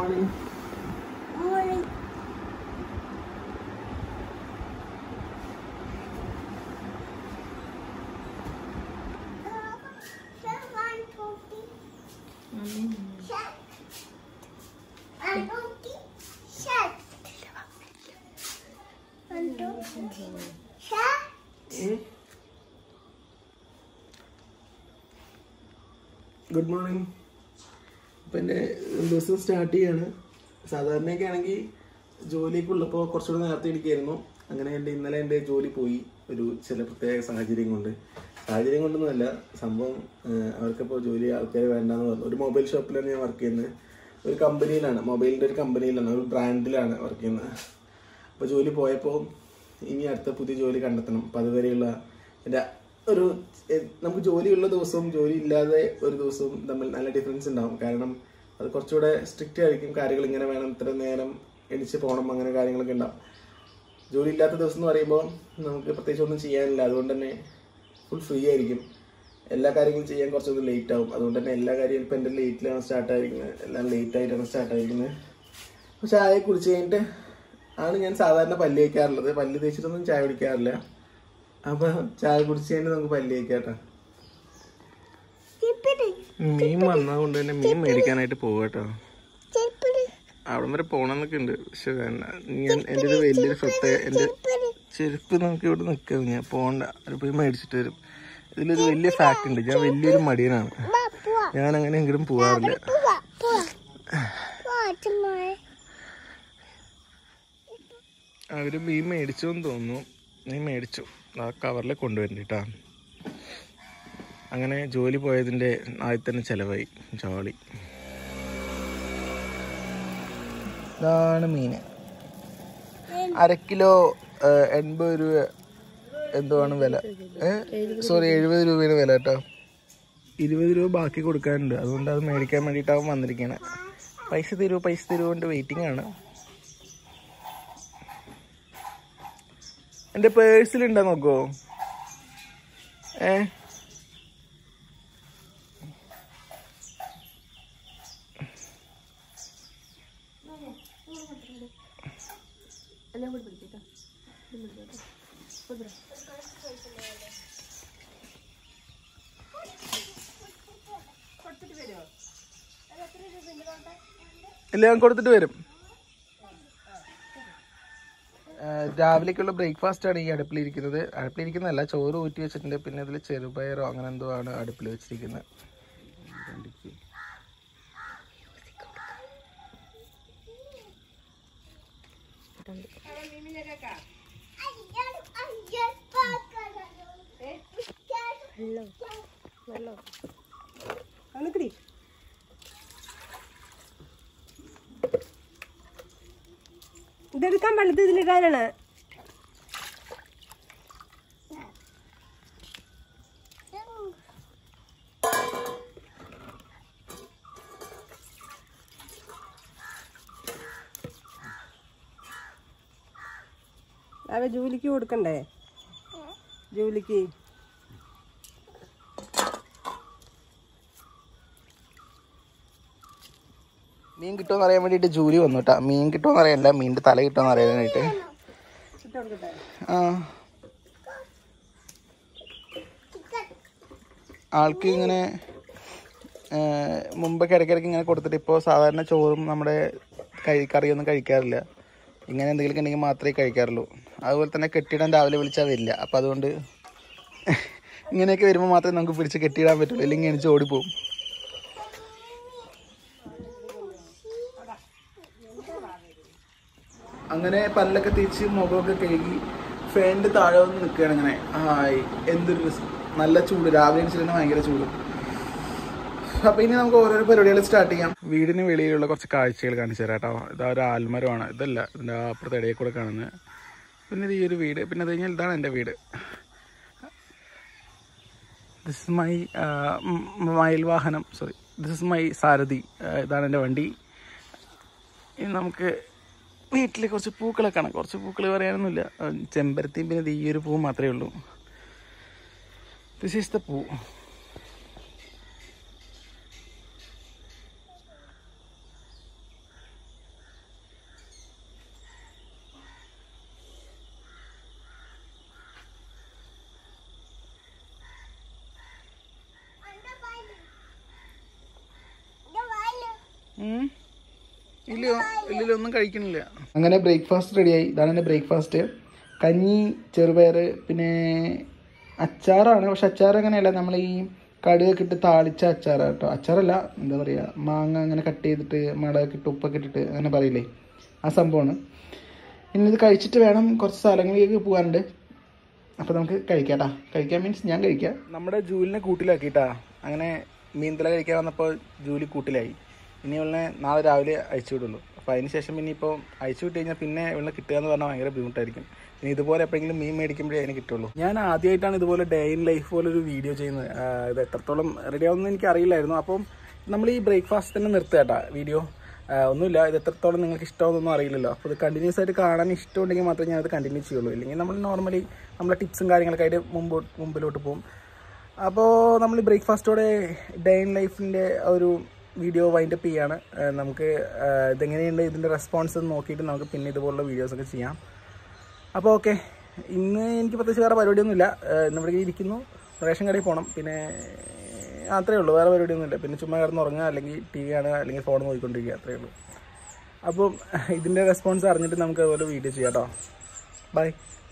Morning Morning. Good morning അപ്പം എൻ്റെ ദിവസം സ്റ്റാർട്ട് ചെയ്യാണ് സാധാരണയൊക്കെ ആണെങ്കിൽ ജോലിയൊക്കെ ഉള്ളപ്പോൾ കുറച്ചുകൂടെ നേരത്തെ ഇരിക്കുകയായിരുന്നു അങ്ങനെ എൻ്റെ ഇന്നലെ എൻ്റെ ജോലി പോയി ഒരു ചില പ്രത്യേക സാഹചര്യം കൊണ്ട് സാഹചര്യം കൊണ്ടൊന്നുമല്ല സംഭവം ഏഹ്, അവർക്കിപ്പോൾ ജോലി ആൾക്കാർ വേണ്ടെന്ന് പറഞ്ഞു ഒരു മൊബൈൽ ഷോപ്പിലാണ് ഞാൻ വർക്ക് ചെയ്യുന്നത് ഒരു കമ്പനിയിലാണ് മൊബൈലിൻ്റെ ഒരു കമ്പനിയിലാണ് ഒരു ബ്രാൻഡിലാണ് വർക്ക് ചെയ്യുന്നത് അപ്പോൾ ജോലി പോയപ്പോൾ ഇനി അടുത്ത പുതിയ ജോലി കണ്ടെത്തണം അപ്പം അതുവരെയുള്ള എൻ്റെ ഒരു എ- നമുക്ക് ജോലിയുള്ള ദിവസവും ജോലി ഇല്ലാതെ ഒരു ദിവസവും തമ്മിൽ നല്ല ഡിഫറൻസ് ഉണ്ടാവും കാരണം അത് കുറച്ചുകൂടെ സ്ട്രിക്റ്റ് ആയിരിക്കും കാര്യങ്ങൾ ഇങ്ങനെ വേണം ഇത്ര നേരം എണിച്ച് പോകണം അങ്ങനെ കാര്യങ്ങളൊക്കെ ഉണ്ടാവും ജോലി ഇല്ലാത്ത ദിവസം എന്ന് പറയുമ്പോൾ നമുക്ക് പ്രത്യേകിച്ച് ഒന്നും ചെയ്യാനില്ല അതുകൊണ്ട് തന്നെ ഫുൾ ഫ്രീ ആയിരിക്കും എല്ലാ കാര്യങ്ങളും ചെയ്യാൻ കുറച്ചൊന്ന് ലേറ്റ് ആവും അതുകൊണ്ട് തന്നെ എല്ലാ കാര്യവും ഇപ്പം എൻ്റെ ലേറ്റിലാണ് സ്റ്റാർട്ട് ആയിരിക്കുന്നത് എല്ലാം ലേറ്റ് ആയിട്ടാണ് സ്റ്റാർട്ട് ആയിരിക്കുന്നത് അപ്പോൾ ചായ കുടിച്ച് കഴിഞ്ഞിട്ട് ആണ് ഞാൻ സാധാരണ പല്ല് തേക്കാറുള്ളത് പല്ല് തേച്ചിട്ടൊന്നും ചായ കുടിക്കാറില്ല അപ്പോൾ ചായ കുടിച്ച് കഴിഞ്ഞിട്ട് നമുക്ക് പല്ല് തേക്കാട്ടോ മീൻ വന്നതുകൊണ്ട് തന്നെ മീൻ മേടിക്കാനായിട്ട് പോകട്ടോ അവിടെ വരെ പോകണമെന്നൊക്കെ ഉണ്ട് പക്ഷെ വേണ്ട ഞാൻ എൻ്റെ ഒരു വലിയൊരു പ്രത്യേക എൻ്റെ ചെരുപ്പ് നമുക്ക് ഇവിടെ നിൽക്കാം ഞാൻ പോകണ്ട അവിടെ പോയി മേടിച്ചിട്ട് വരും ഇതിലൊരു വലിയ ഫാക്ട് ഉണ്ട് ഞാൻ വലിയൊരു മടിയനാണ് ഞാൻ അങ്ങനെ എങ്കിലും പോകാറില്ല അവര് മീൻ മേടിച്ചു എന്ന് തോന്നുന്നു നീ മേടിച്ചു ആ കവറിൽ കൊണ്ടുവരണ്ടിട്ടാ അങ്ങനെ ജോലി പോയതിൻ്റെ ആദ്യത്തെ തന്നെ ചിലവായി ജോളി ഇതാണ് മീന് അര കിലോ ഏഹ്, എൺപത് രൂപ എന്തോ ആണ് വില സോറി എഴുപത് രൂപയുടെ വില കേട്ടോ ഇരുപത് രൂപ ബാക്കി കൊടുക്കാനുണ്ട് അതുകൊണ്ട് അത് മേടിക്കാൻ വേണ്ടിയിട്ടാവും വന്നിരിക്കണേ പൈസ തരുമോ പൈസ തരുമോ കൊണ്ട് വെയിറ്റിംഗ് ആണ് എന്റെ പേഴ്സിലുണ്ടോ നോക്കോ ഏ ഇല്ല ഞാൻ കൊടുത്തിട്ട് വരും ആ, രാവിലേക്കുള്ള ബ്രേക്ക്ഫാസ്റ്റ് ആണ് ഈ അടുപ്പിലിരിക്കുന്നത് അടുപ്പിലിരിക്കുന്നതല്ല ചോറ് ഊറ്റി വെച്ചിട്ടുണ്ട് പിന്നെ ഇതിൽ ചെറുപയറോ അങ്ങനെ എന്തോ ആണ് അടുപ്പിൽ വെച്ചിരിക്കുന്നത് നിക്കടി ഇതെടുക്കാൻ പറ്റത്ത് ഇതിലിടാനാണ് അവ ജോലിക്ക് കൊടുക്കണ്ടേ ജോലിക്ക് മീൻ കിട്ടുമെന്ന് അറിയാൻ വേണ്ടിയിട്ട് ജൂലി വന്നു കേട്ടാ മീൻ കിട്ടുമെന്ന് അറിയാനില്ല മീനിന്റെ തല കിട്ടുമെന്ന് അറിയാനായിട്ട് ഇട്ട് കൊടുക്കട്ടെ ആ ആൾക്ക് ഇങ്ങനെ ആ, മുമ്പൊക്കെ ഇടയ്ക്കിടയ്ക്ക് ഇങ്ങനെ കൊടുത്തിട്ട് ഇപ്പോൾ സാധാരണ ചോറും നമ്മുടെ കഴി കറിയൊന്നും കഴിക്കാറില്ല ഇങ്ങനെ എന്തെങ്കിലും ഉണ്ടെങ്കിൽ മാത്രമേ കഴിക്കാറുള്ളൂ അതുപോലെ തന്നെ കെട്ടിയിടാൻ രാവിലെ വിളിച്ചാൽ വരില്ല അപ്പം അതുകൊണ്ട് ഇങ്ങനെയൊക്കെ വരുമ്പോൾ മാത്രമേ നമുക്ക് പിടിച്ച് കെട്ടിയിടാൻ പറ്റുള്ളൂ അല്ലെങ്കിൽ എണിച്ച് ഓടിപ്പോവും അങ്ങനെ പല്ലൊക്കെ തേച്ച് മുഖമൊക്കെ കഴുകി ഫാനിന്റെ താഴെ വന്ന് നിൽക്കുകയാണ് ഇങ്ങനെ ഹായ് എന്തൊരു രസം നല്ല ചൂട് രാവിലെ എണീച്ചിട്ട് ഭയങ്കര ചൂട് അപ്പൊ ഇനി നമുക്ക് ഓരോരോ പരിപാടികൾ സ്റ്റാർട്ട് ചെയ്യാം വീടിന് വെളിയിലുള്ള കുറച്ച് കാഴ്ചകൾ കാണിച്ചു തരാം കേട്ടോ ഇതാ ഒരു ആൽമരമാണ് ഇതല്ല ഇതിന്റെ ആ അപ്പുറത്തെ ഇടയിൽ കൂടെ കാണുന്നത് പിന്നെ ഇത് ഈ ഒരു വീട് പിന്നെ അത് കഴിഞ്ഞാൽ ഇതാണ് എൻ്റെ വീട് ദിസ് ഇസ് മൈ മയിൽ വാഹനം സോറി ദിസ് ഇസ് മൈ സാരഥി ആ, ഇതാണ് എൻ്റെ വണ്ടി ഇനി നമുക്ക് വീട്ടിൽ കുറച്ച് പൂക്കളൊക്കെ കാണാം കുറച്ച് പൂക്കൾ പറയാനൊന്നുമില്ല ആ, ചെമ്പരത്തിയും പിന്നെ ദേ ഈ ഒരു പൂ മാത്രമേ ഉള്ളൂ ദിസ് ഈസ് ദ പൂ ഇല്ല ഇല്ല ഒന്നും കഴിക്കണില്ല അങ്ങനെ ബ്രേക്ക്ഫാസ്റ്റ് റെഡിയായി ഇതാണ് എൻ്റെ ബ്രേക്ക്ഫാസ്റ്റ് കഞ്ഞി ചെറുപയർ പിന്നെ അച്ചാറാണ് പക്ഷെ അച്ചാർ അങ്ങനെയല്ല നമ്മൾ ഈ കടുകൊക്കെ ഇട്ട് താളിച്ച അച്ചാറാണ് കേട്ടോ അച്ചാറല്ല എന്താ പറയുക മാങ്ങ അങ്ങനെ കട്ട് ചെയ്തിട്ട് മടകൊക്കെ ഇട്ട് ഉപ്പൊക്കെ ഇട്ടിട്ട് അങ്ങനെ പറയില്ലേ ആ സംഭവമാണ് ഇനി ഇത് കഴിച്ചിട്ട് വേണം കുറച്ച് സ്ഥലങ്ങളിലേക്ക് പോകാനുണ്ട് അപ്പോൾ നമുക്ക് കഴിക്കാട്ടാ കഴിക്കാൻ മീൻസ് ഞാൻ കഴിക്കാം നമ്മുടെ ജൂലിനെ കൂട്ടിലാക്കിട്ടാ അങ്ങനെ മീൻതല കഴിക്കാൻ വന്നപ്പോൾ ജൂലി കൂട്ടിലായി ഇനി ഇവളിനെ നാളെ രാവിലെ അയച്ചു വിടുള്ളൂ അപ്പോൾ അതിന് ശേഷം പിന്നെ ഇപ്പോൾ അയച്ചു വിട്ട് കഴിഞ്ഞാൽ പിന്നെ ഇവളിനെ കിട്ടുക എന്ന് പറഞ്ഞാൽ ഭയങ്കര ബുദ്ധിമുട്ടായിരിക്കും ഇനി ഇതുപോലെ എപ്പോഴെങ്കിലും മീൻ മേടിക്കുമ്പോഴേ അതിന് കിട്ടുള്ളൂ ഞാൻ ആദ്യമായിട്ടാണ് ഇതുപോലെ ഡേ ഇൻ ലൈഫ് പോലെ ഒരു വീഡിയോ ചെയ്യുന്നത് ആ, ഇത് എത്രത്തോളം റെഡി ആവുമെന്ന് എനിക്ക് അറിയില്ലായിരുന്നു അപ്പം നമ്മൾ ഈ ബ്രേക്ക്ഫാസ്റ്റ് തന്നെ നിർത്തുക കേട്ടാ വീഡിയോ ഒന്നുമില്ല ഇത് എത്രത്തോളം നിങ്ങൾക്ക് ഇഷ്ടമാണെന്നൊന്നും അറിയില്ലല്ലോ അപ്പോൾ ഇത് കണ്ടിന്യൂസ് ആയിട്ട് കാണാൻ ഇഷ്ടമുണ്ടെങ്കിൽ മാത്രമേ ഞാനത് കണ്ടിന്യൂ ചെയ്യുള്ളൂ ഇല്ലെങ്കിൽ നമ്മൾ നോർമലി നമ്മളെ ടിപ്സും കാര്യങ്ങളൊക്കെ ആയിട്ട് മുമ്പ് മുമ്പിലോട്ട് പോകും അപ്പോൾ നമ്മൾ ബ്രേക്ക്ഫാസ്റ്റോടെ ഡേ ഇൻ ലൈഫിൻ്റെ ഒരു വീഡിയോ വൈൻഡപ്പ് ചെയ്യാണ് ആ, നമുക്ക് ആ, ഇതെങ്ങനെയുണ്ട് ഇതിൻ്റെ റെസ്പോൺസ് എന്ന് നോക്കിയിട്ട് നമുക്ക് പിന്നെ ഇതുപോലുള്ള വീഡിയോസൊക്കെ ചെയ്യാം അപ്പോൾ ഓക്കെ ഇന്ന് എനിക്ക് പ്രത്യേകിച്ച് വേറെ പരിപാടിയൊന്നുമില്ല ആ, ഇന്ന് ഇവിടെ ഇരിക്കുന്നു റേഷൻ കടയിൽ പോകണം പിന്നെ ആ, അത്രേ ഉള്ളൂ വേറെ പരിപാടിയൊന്നുമില്ല പിന്നെ ചുമ്മാ കിടന്ന് ഉറങ്ങുക അല്ലെങ്കിൽ ടി വി കാണുക അല്ലെങ്കിൽ ഫോൺ നോക്കിക്കൊണ്ടിരിക്കുക അത്രേ ഉള്ളൂ അപ്പം ഇതിൻ്റെ റെസ്പോൺസ് അറിഞ്ഞിട്ട് നമുക്ക് അതുപോലെ വീഡിയോ ചെയ്യാം കേട്ടോ ബൈ